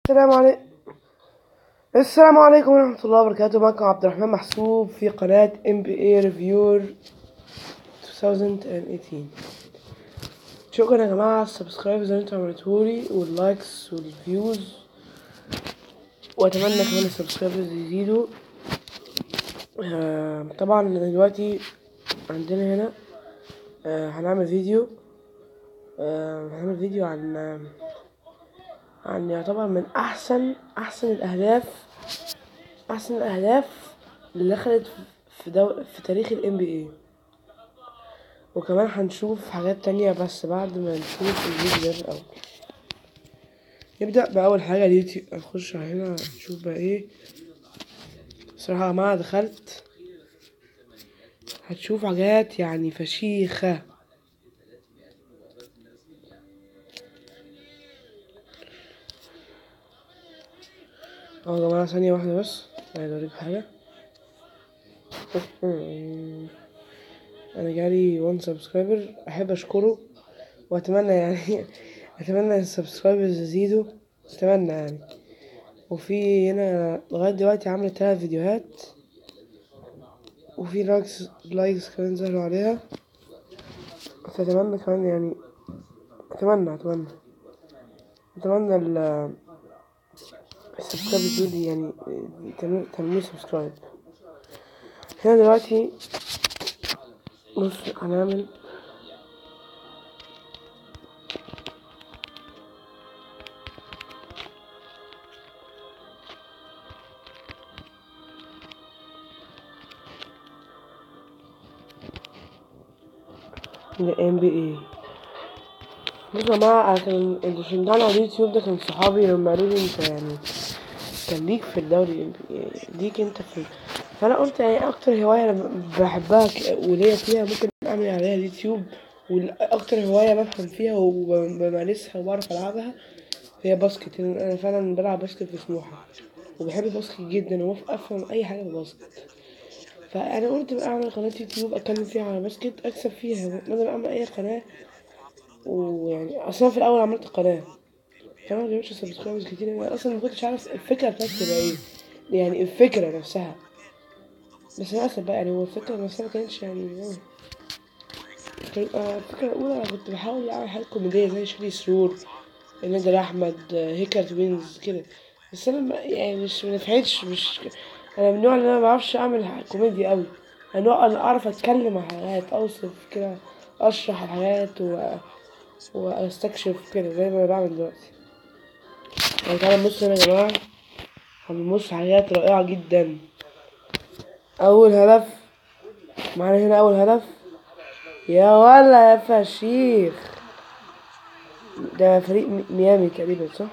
السلام عليكم السلام عليكم ورحمة الله وبركاته معكم عبد الرحمن محسوب في قناة NBA Reviewer 2018 شكرا يا جماعة على السبسكرايب اللي انتوا عملتهولي واللايكس والفيوز واتمنى كمان السبسكرايبرز يزيدوا آه طبعا دلوقتي عندنا هنا آه هنعمل فيديو آه هنعمل فيديو عن آه عن يعتبر من احسن احسن الاهداف احسن الاهداف اللي دخلت في دو... في تاريخ الام بي اي وكمان هنشوف حاجات تانية بس بعد ما نشوف الفيديو ده الاول نبدأ بأول حاجة اليوتيوب نخش هنا نشوف بقى ايه بصراحة يا جماعة دخلت هتشوف حاجات يعني فشيخة اه يا جماعة ثانية واحدة بس عايز اوريك حاجة انا جالي وان سبسكرايبر احب اشكره واتمنى يعني اتمنى السبسكرايبرز يزيدوا اتمنى يعني وفي هنا لغاية دلوقتي عملت تلات فيديوهات وفي لايكس لايكس كمان ظهروا عليها فأتمنى كمان يعني أتمنى أتمنى أتمنى ال السبسكرايب دول يعني تعملوا سبسكرايب هنا دلوقتي بص هنعمل ال NBA بص يا جماعة عشان اللي شجعنا على اليوتيوب ده كان صحابي لما قالوا لي انت يعني كان ليك في الدوري يعني ليك انت في فانا قلت يعني اكتر هواية انا بحبها وليا فيها ممكن اعمل عليها اليوتيوب واكتر هواية بفهم فيها وبمارسها وبعرف العبها هي باسكت انا فعلا بلعب باسكت في سموحة وبحب الباسكت جدا وافهم اي حاجة في الباسكت فانا قلت بقى اعمل قناة يوتيوب اتكلم فيها على باسكت اكسب فيها بدل اعمل اي قناة ويعني اصلا في الاول عملت قناة كمان مجبتش سبسكرايبرز كتير انا اصلا مكنتش عارف الفكرة بتاعتي تبقى ايه يعني الفكرة نفسها بس للأسف بقى يعني هو الفكرة نفسها مكانتش يعني الفكرة الأولى أنا كنت بحاول أعمل حاجات كوميدية زي شادي سرور نادر أحمد هيكر توينز كده بس أنا يعني مش منفعتش مش أنا من النوع اللي أنا مبعرفش أعمل كوميديا أوي أنا نوع اللي أعرف أتكلم عن حاجات أوصف كده أشرح الحاجات و... وأستكشف كده زي ما بعمل دلوقتي يعني تعالى نبص هنا يا جماعة هنبص حاجات رائعة جدا أول هدف معانا هنا أول هدف يا ولا يا فشيخ ده فريق ميامي تقريبا صح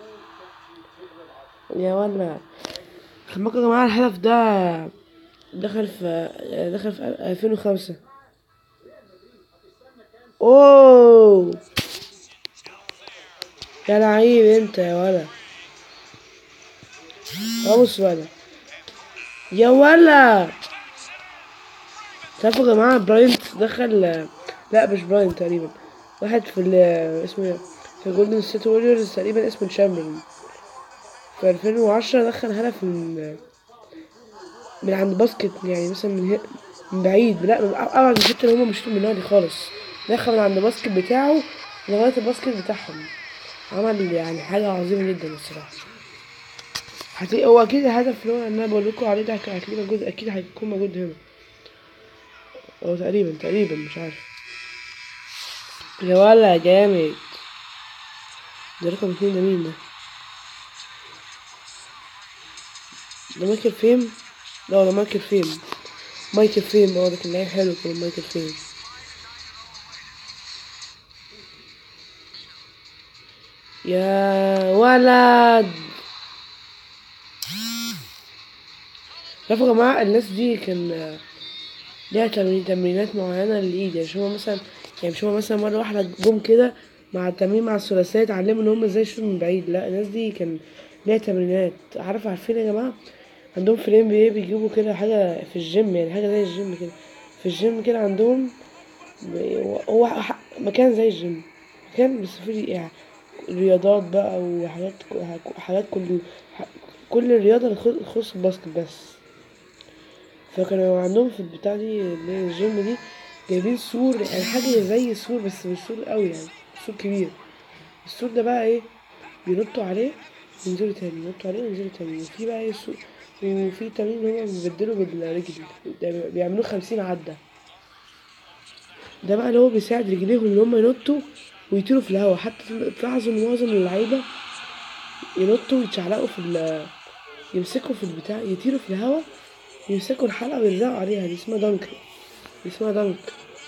يا ولا خلي يا جماعة الهدف ده دخل في دخل في ألفين وخمسة اوه يا لعيب انت يا ولا ابص ولا يا ولا تعرفوا يا جماعة براينت دخل لا مش براينت تقريبا واحد في ال اسمه في جولدن ستيت ووريرز تقريبا اسمه تشامبرلين في ألفين وعشرة دخل هدف من من عند باسكت يعني مثلا من, من بعيد لا من أبعد من الحتة اللي هما مشيتوا منها دي خالص دخل من عند الباسكت بتاعه لغاية الباسكت بتاعهم عمل يعني حاجة عظيمة جدا الصراحة هتلاقي هو أكيد الهدف اللي هو أنا بقول لكم عليه ده هتلاقيه موجود أكيد هيكون موجود هنا هو تقريبا تقريبا مش عارف يا ولا جامد ده رقم اتنين ده مين ده ده مايكل فيم لا ده مايكل فيم مايكل فيم اه ده كان لعيب حلو كان مايكل فيم يا ولد عارفوا يا جماعة الناس دي كان ليها تمرينات معينة للإيد يعني مش هما مثلا يعني مش هما مثلا مرة واحدة جم كده مع التمرين مع الثلاثيات اتعلموا ان هما ازاي يشوطوا من بعيد لا الناس دي كان ليها تمرينات عارف عارفين يا جماعة عندهم في الام بي بيجيبوا كده حاجة في الجيم يعني حاجة زي الجيم كده في الجيم كده عندهم هو مكان زي الجيم مكان بس فيه يعني رياضات بقى وحاجات حاجات كل كل الرياضة اللي تخص- تخص الباسكت بس فكانوا عندهم في البتاع دي اللي هي الجيم دي جايبين سور يعني حاجة زي السور بس مش سور قوي يعني سور كبير السور ده بقى ايه بينطوا عليه ينزلوا تاني ينطوا عليه وينزلوا تاني وفي بقى ايه سور وفي تمرين اللي هما بيبدلوا بالرجل ده بيعملوه خمسين عدة ده بقى اللي هو بيساعد رجليهم ان هما ينطوا ويطيروا في الهوا حتى تلاحظوا ان معظم اللعيبة ينطوا ويتشعلقوا في ال يمسكوا في البتاع يطيروا في الهوا يمسكوا الحلقة ويرزقوا عليها دي اسمها دنك دي اسمها دنك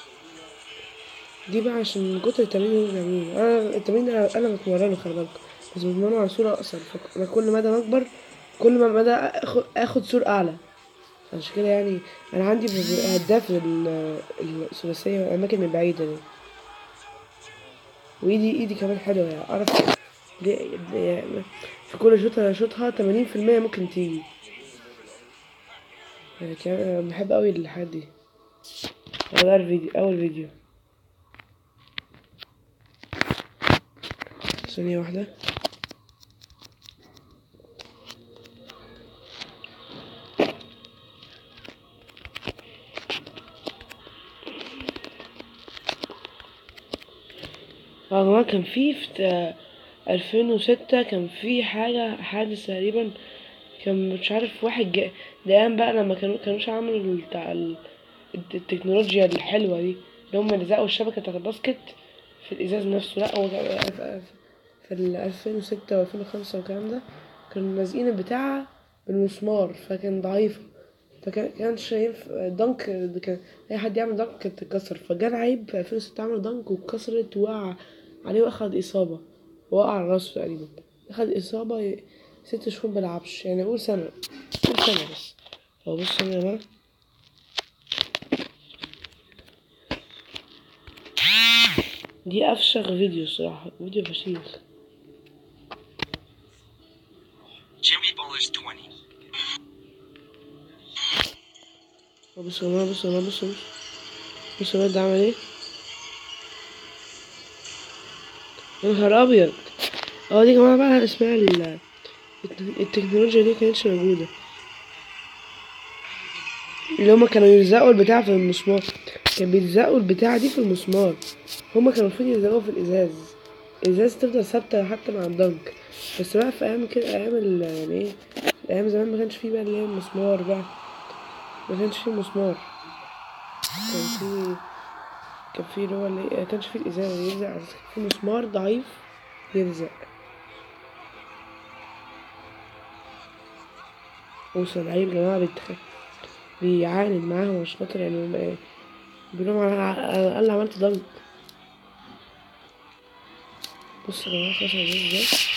دي بقى عشان من كتر التمرين اللي بيعملوه انا التمرين ده انا بتمرنه خلي بالك بس بتمرنه على صورة اقصر فانا كل مدى ما اكبر كل ما مدى اخد اخد صورة اعلى عشان كده يعني انا عندي ببقى هداف ال- الثلاثية والاماكن البعيدة دي وايدي ايدي كمان حلوة يعني اعرف دي دي يعني في كل شوطة شوطها تمانين في المية ممكن تيجي يعني كمان بحب اوي الحاجات دي هو ده الفيديو اول فيديو ثانية واحدة اه جماعة كان في في ألفين وستة كان في حاجة حادث تقريبا كان مش عارف واحد جا ده أيام بقى لما كانوا كانوش عملوا بتاع ال- التكنولوجيا الحلوة دي اللي هم لزقوا الشبكة بتاعت الباسكت في الإزاز نفسه لأ هو كان- في- في ال 2006 و 2005 والكلام ده كانوا لازقين البتاعة بالمسمار فكان ضعيفة فكان كانش ينفع دنك ده كان أي حد يعمل دنك كانت تتكسر فجا لعيب في 2006 عمل دنك واتكسرت ووقع عليه وأخد إصابة وقع على راسه تقريبا أخد إصابة ي- ست شهور ملعبش يعني قول سنة قول سنة بس هو بص هنا يا جماعة دي أفشخ فيديو الصراحة فيديو فشيخ Jimmy Bowler's 20. بص يا جماعة بص يا جماعة بص بص بص الواد ده عمل ايه يا نهار أبيض اه دي يا جماعة بقى اسمها ال الت- التكنولوجيا دي مكانتش موجودة اللي هما كانوا يلزقوا البتاع في المسمار كان بيلزقوا البتاعة دي في المسمار هما كانوا المفروض يلزقوها في الإزاز الإزاز تفضل ثابتة حتى مع الدنك بس بقى في أيام كده أيام ال يعني ايه أيام زمان ما كانش فيه بقى اللي هي المسمار بقى ما كانش فيه مسمار كان فيه كان فيه اللي هو اللي ما كانش فيه الإزاز اللي يلزق على أساس في مسمار ضعيف يلزق وصل العيب يا جماعة بيتخ... بيعاند معاهم عشان خاطر يعني ما- بيقول لهم أنا أنا أنا اللي عملت ضنك بص يا جماعة خلاص ازاي